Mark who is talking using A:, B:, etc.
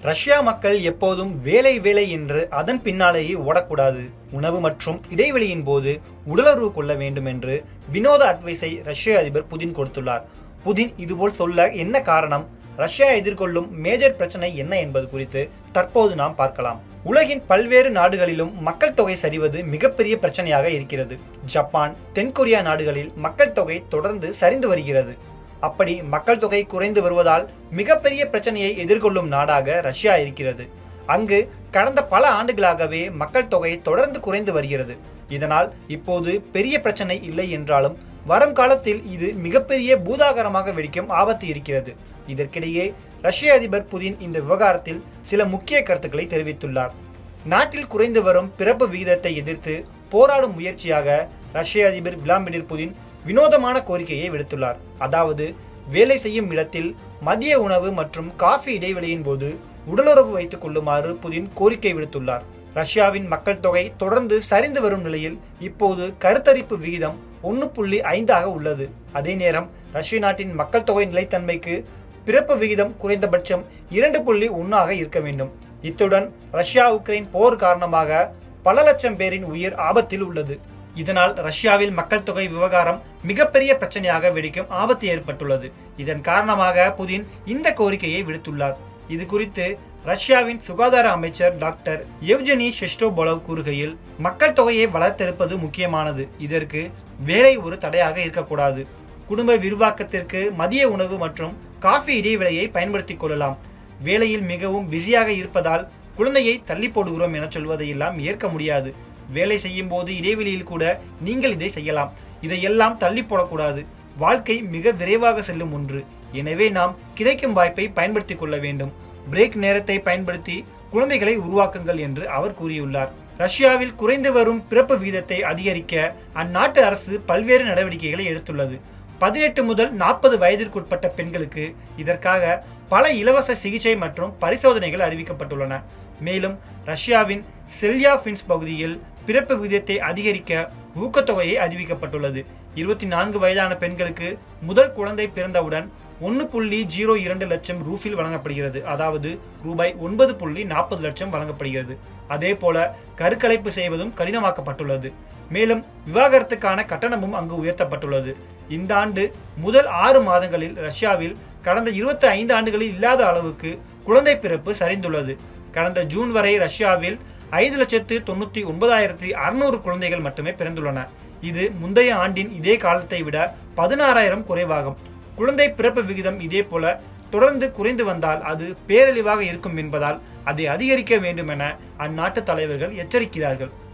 A: Russia மக்கள் எப்போதும் வேலை வேலை என்று அதன் பின்னாலேயே ஓடக்கூடாது உணவு மற்றும் இடைவெளியின் போது உடலுறவு கொள்ள வேண்டும் என்று வினோத அட்வைஸை ரஷ்ய அதிபர் புதின் கொடுத்துள்ளார் புதின் இதுபோல் சொல்ல என்ன காரணம் ரஷ்யா எதிர்கொள்ளும் மேஜர் பிரச்சனை என்ன என்பது குறித்து தற்போது நாம் பார்க்கலாம் உலகின் பல்வேறு நாடுகளிலும் மக்கள் தொகை சரிவது மிகப்பெரிய பிரச்சனையாக இருக்கிறது ஜப்பான் தென்கொரியா நாடுகளில் மக்கள் தொகை தொடர்ந்து சரிந்து வருகிறது அப்படி மக்கள் தொகை குறைந்து வருவதால் மிகப்பெரிய பிரச்சனையை எதிர்கொள்ளும் நாடாக ரஷ்யா இருக்கிறது அங்கு கடந்த பல ஆண்டுகளாகவே மக்கள் தொகை தொடர்ந்து குறைந்து வருகிறது இதனால் இப்போது பெரிய பிரச்சனை இல்லை என்றாலும் வரும் காலத்தில் இது மிகப்பெரிய பூதாகரமாக வெடிக்கும் ஆபத்து இருக்கிறது இதற்கிடையே ரஷ்ய அதிபர் புதின் இந்த விவகாரத்தில் சில முக்கிய கருத்துக்களை தெரிவித்துள்ளார் நாட்டில் குறைந்து வரும் பிறப்பு விகிதத்தை எதிர்த்து போராடும் முயற்சியாக ரஷ்ய அதிபர் விளாடிமிர் புதின் வினோதமான கோரிக்கையை விடுத்துள்ளார் அதாவது வேலை செய்யும் இடத்தில் மதிய உணவு மற்றும் காஃபி இடைவெளியின் போது உடலுறவு வைத்துக் கொள்ளுமாறு புதின் கோரிக்கை விடுத்துள்ளார் ரஷ்யாவின் மக்கள் தொகை தொடர்ந்து சரிந்து வரும் நிலையில் இப்போது கருத்தரிப்பு விகிதம் ஒன்று புள்ளி ஐந்தாக உள்ளது அதே நேரம் ரஷ்ய நாட்டின் மக்கள் தொகை நிலைத்தன்மைக்கு பிறப்பு விகிதம் குறைந்தபட்சம் இரண்டு புள்ளி ஒன்றாக இருக்க வேண்டும் இத்துடன் ரஷ்யா உக்ரைன் போர் காரணமாக பல லட்சம் பேரின் உயிர் ஆபத்தில் உள்ளது இதனால் ரஷ்யாவில் மக்கள் தொகை விவகாரம் மிகப்பெரிய பிரச்சனையாக வெடிக்கும் ஆபத்து ஏற்பட்டுள்ளது இதன் காரணமாக புதின் இந்த கோரிக்கையை விடுத்துள்ளார் இது குறித்து ரஷ்யாவின் சுகாதார அமைச்சர் டாக்டர் எவ்ஜெனி ஷெஸ்டோபொலவ் கூறுகையில் மக்கள் தொகையை வளர்த்தெடுப்பது முக்கியமானது இதற்கு வேலை ஒரு தடையாக இருக்கக்கூடாது குடும்ப விரிவாக்கத்திற்கு மதிய உணவு மற்றும் காஃபி இடைவேளையை பயன்படுத்திக் கொள்ளலாம் வேலையில் மிகவும் பிஸியாக இருப்பதால் குழந்தையை தள்ளி போடுகிறோம் என சொல்வதையெல்லாம் ஏற்க முடியாது வேலை செய்யும் போது இடைவெளியில் கூட நீங்கள் இதை செய்யலாம் இதையெல்லாம் தள்ளி போடக்கூடாது வாழ்க்கை மிக விரைவாக செல்லும் ஒன்று எனவே நாம் கிடைக்கும் வாய்ப்பை பயன்படுத்திக் கொள்ள வேண்டும் பிரேக் நேரத்தை பயன்படுத்தி குழந்தைகளை உருவாக்குங்கள் என்று அவர் கூறியுள்ளார் ரஷ்யாவில் குறைந்து வரும் பிறப்பு விகிதத்தை அதிகரிக்க அந்நாட்டு அரசு பல்வேறு நடவடிக்கைகளை எடுத்துள்ளது பதினெட்டு முதல் நாற்பது வயதிற்குட்பட்ட பெண்களுக்கு இதற்காக பல இலவச சிகிச்சை மற்றும் பரிசோதனைகள் அறிவிக்கப்பட்டுள்ளன மேலும் ரஷ்யாவின் செல்யாஃபின்ஸ் பகுதியில் பிறப்பு விகிதத்தை அதிகரிக்க ஊக்கத்தொகையை அறிவிக்கப்பட்டுள்ளது இருபத்தி நான்கு வயதான பெண்களுக்கு முதல் குழந்தை பிறந்தவுடன் ஒன்று புள்ளி ஜீரோ இரண்டு லட்சம் ரூஃபில் வழங்கப்படுகிறது அதாவது ரூபாய் ஒன்பது புள்ளி நாற்பது லட்சம் வழங்கப்படுகிறது அதே போல கருக்கலைப்பு செய்வதும் கடினமாக்கப்பட்டுள்ளது மேலும் விவாகரத்துக்கான கட்டணமும் அங்கு உயர்த்தப்பட்டுள்ளது இந்த ஆண்டு முதல் ஆறு மாதங்களில் ரஷ்யாவில் கடந்த இருபத்தி ஐந்து ஆண்டுகளில் இல்லாத அளவுக்கு குழந்தை பிறப்பு சரிந்துள்ளது கடந்த ஜூன் வரை ரஷ்யாவில் ஐந்து லட்சத்து தொண்ணூற்றி ஒன்பதாயிரத்தி அறுநூறு குழந்தைகள் மட்டுமே பிறந்துள்ளன இது முந்தைய ஆண்டின் இதே காலத்தை விட பதினாறாயிரம் குறைவாகும் குழந்தை பிறப்பு விகிதம் இதே போல தொடர்ந்து குறைந்து வந்தால் அது பேரழிவாக இருக்கும் என்பதால் அதை அதிகரிக்க வேண்டும் என அந்நாட்டு தலைவர்கள் எச்சரிக்கிறார்கள்